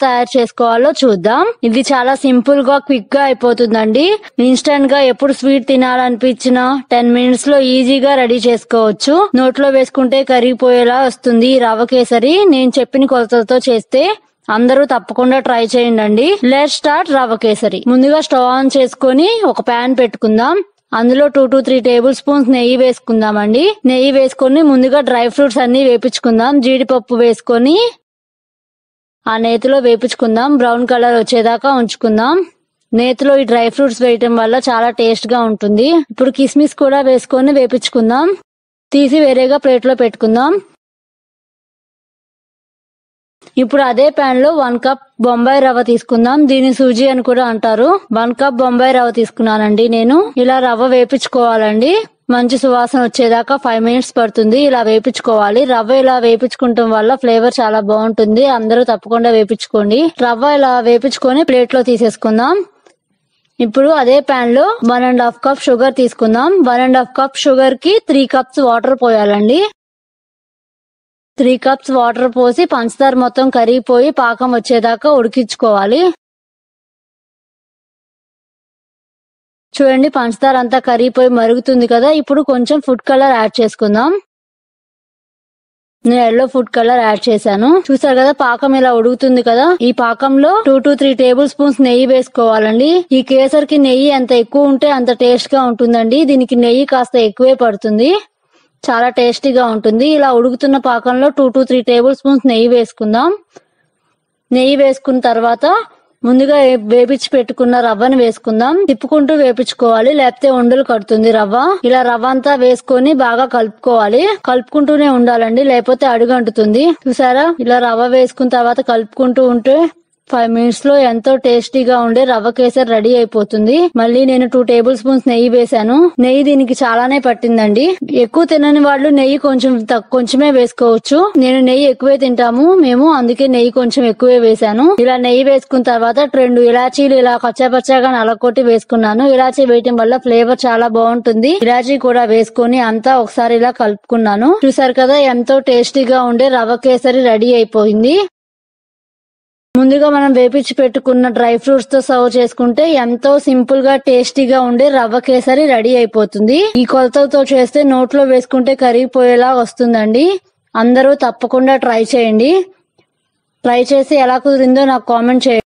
తయారు చేసుకోవాలో చూద్దాం ఇది చాలా సింపుల్ గా క్విక్ గా అయిపోతుందండి ఇన్స్టెంట్ గా ఎప్పుడు స్వీట్ తినాలనిపించినా టెన్ మినిట్స్ లో ఈజీగా రెడీ చేసుకోవచ్చు నోట్లో వేసుకుంటే కరిగిపోయేలా వస్తుంది ఈ రవ్వ కేసరి నేను చెప్పిన కొలతలతో చేస్తే అందరూ తప్పకుండా ట్రై చేయండి లెట్ స్టార్ట్ రవ్వ కేసరి ముందుగా స్టవ్ ఆన్ చేసుకొని ఒక ప్యాన్ పెట్టుకుందాం అందులో two to three tablespoons నెయ్యి వేసుకుందామండి నెయ్యి వేసుకొని ముందుగా డ్రై ఫ్రూట్స్ అన్ని వేపించుకుందాం జీడిపప్పు వేసుకొని ఆ నేతిలో వేపించుకుందాం బ్రౌన్ కలర్ వచ్చేదాకా ఉంచుకుందాం నేతిలో ఈ డ్రై ఫ్రూట్స్ వేయటం వల్ల చాలా టేస్ట్ గా ఉంటుంది ఇప్పుడు కిస్మిస్ కూడా వేసుకొని వేపించుకుందాం తీసి వేరేగా ప్లేట్ లో పెట్టుకుందాం ఇప్పుడు అదే ప్యాన్ లో వన్ కప్ బొంబాయి రవ్వ తీసుకుందాం దీని సూజీ అని కూడా అంటారు వన్ కప్ బొంబాయి రవ్వ తీసుకున్నానండి నేను ఇలా రవ్వ వేపించుకోవాలండి మంచి సువాసన వచ్చేదాకా ఫైవ్ మినిట్స్ పడుతుంది ఇలా వేపించుకోవాలి రవ్వ ఇలా వేపించుకోవటం వల్ల ఫ్లేవర్ చాలా బాగుంటుంది అందరూ తప్పకుండా వేపించుకోండి రవ్వ ఇలా వేపించుకొని ప్లేట్ లో తీసేసుకుందాం ఇప్పుడు అదే ప్యాన్ లో one and half cup sugar తీసుకుందాం one and half cup sugar కి త్రీ కప్స్ వాటర్ పోయాలండి త్రీ కప్స్ వాటర్ పోసి పంచదార మొత్తం కరిగిపోయి పాకం వచ్చేదాకా ఉడికించుకోవాలి చూడండి పంచదార అంతా కరిగిపోయి మరుగుతుంది కదా ఇప్పుడు కొంచెం ఫుడ్ కలర్ యాడ్ చేసుకుందాం నేను ఎల్లో ఫుడ్ కలర్ యాడ్ చేశాను చూసారు కదా పాకం ఇలా ఉడుకుతుంది కదా ఈ పాకంలో two to three tablespoons నెయ్యి వేసుకోవాలండి ఈ కేసరికి నెయ్యి ఎంత ఎక్కువ ఉంటే అంత టేస్ట్ గా ఉంటుందండి దీనికి నెయ్యి కాస్త ఎక్కువే పడుతుంది చాలా టేస్టీగా ఉంటుంది ఇలా ఉడుకుతున్న పాకంలో two to three tablespoons నెయ్యి వేసుకుందాం నెయ్యి వేసుకున్న తర్వాత ముందుగా ఏ- వేపించి పెట్టుకున్న రవ్వని వేసుకుందాం తిప్పుకుంటూ వేపించుకోవాలి లేకపోతే ఉండలు కడుతుంది రవ్వ ఇలా రవ్వ అంతా వేసుకొని బాగా కలుపుకోవాలి కలుపుకుంటూనే ఉండాలండి లేకపోతే అడుగంటుతుంది చూసారా ఇలా రవ్వ వేసుకున్న తర్వాత కలుపుకుంటూ ఉంటే ఫైవ్ మినిట్స్ లో ఎంతో టేస్టీగా ఉండే రవ్వ కేసరి రెడీ అయిపోతుంది మళ్ళీ నేను టూ టేబుల్ స్పూన్స్ నెయ్యి వేశాను నెయ్యి దీనికి చాలానే పట్టిందండి ఎక్కువ తినని వాళ్ళు నెయ్యి కొంచెం తక్- కొంచెమే వేసుకోవచ్చు నేను నెయ్యి ఎక్కువే తింటాము మేము అందుకే నెయ్యి కొంచెం ఎక్కువే వేశాను ఇలా నెయ్యి వేసుకున్న తర్వాత రెండు ఇలాచీలు ఇలా కచ్చాపచ్చాగా నలకొట్టి వేసుకున్నాను ఇలాచీ వేయటం వల్ల ఫ్లేవర్ చాలా బాగుంటుంది ఇలాచీ కూడా వేసుకొని అంతా ఒకసారి ఇలా కలుపుకున్నాను చూసారు కదా ఎంతో టేస్టీగా ఉండే రవ్వ కేసరి రెడీ అయిపోయింది ముందుగా మనం వేపించి పెట్టుకున్న డ్రై ఫ్రూట్స్ తో సర్వ్ చేసుకుంటే ఎంతో సింపుల్ గా టేస్టీగా ఉండే రవ్వ కేసరి రెడీ అయిపోతుంది ఈ కొలతలతో చేస్తే నోట్లో వేసుకుంటే కరిగిపోయేలా వస్తుందండి అందరూ తప్పకుండా ట్రై చేయండి ట్రై చేసి ఎలా కుదిరిందో నాకు కామెంట్ చేయండి